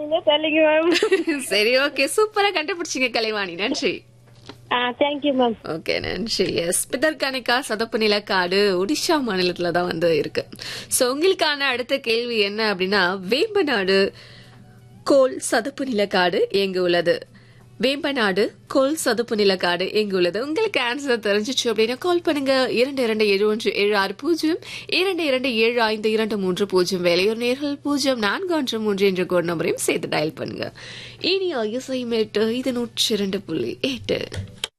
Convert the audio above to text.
கலைவாணினே தெரியலங்க மேம் சரி ஓகே சூப்பரா கண்டுபிடிச்சீங்க கலைவாணி நன்றி ஆ தேங்க்யூ மேம் ஓகே நன்றி எஸ் பிதர்கனிகா சதப்பு நிலக்காடு ஒடிஷா மாநிலத்துல தான் வந்து இருக்கு சோ உங்களுக்கான அடுத்த கேள்வி என்ன அப்படின்னா வேம்பநாடு கோல் சதுப்பு நிலக்காடு எங்கு உள்ளது வேம்பநாடு கோல் சதுப்பு நிலக்காடு எங்கு உள்ளது உங்களுக்கு ஆன்சர் தெரிஞ்சிச்சு அப்படின்னா கால் பண்ணுங்க இரண்டு இரண்டு ஏழு ஒன்று ஏழு ஆறு பூஜ்ஜியம் இரண்டு இரண்டு ஏழு ஐந்து இரண்டு மூன்று பூஜ்ஜியம் வேலையூர் நேர்கள் பூஜ்ஜியம் நான்கு ஒன்று மூன்று என்ற கோட் நம்பரையும் சேர்த்து டயல் பண்ணுங்க இனி இசை மேட்டு இது நூற்றி இரண்டு புள்ளி எட்டு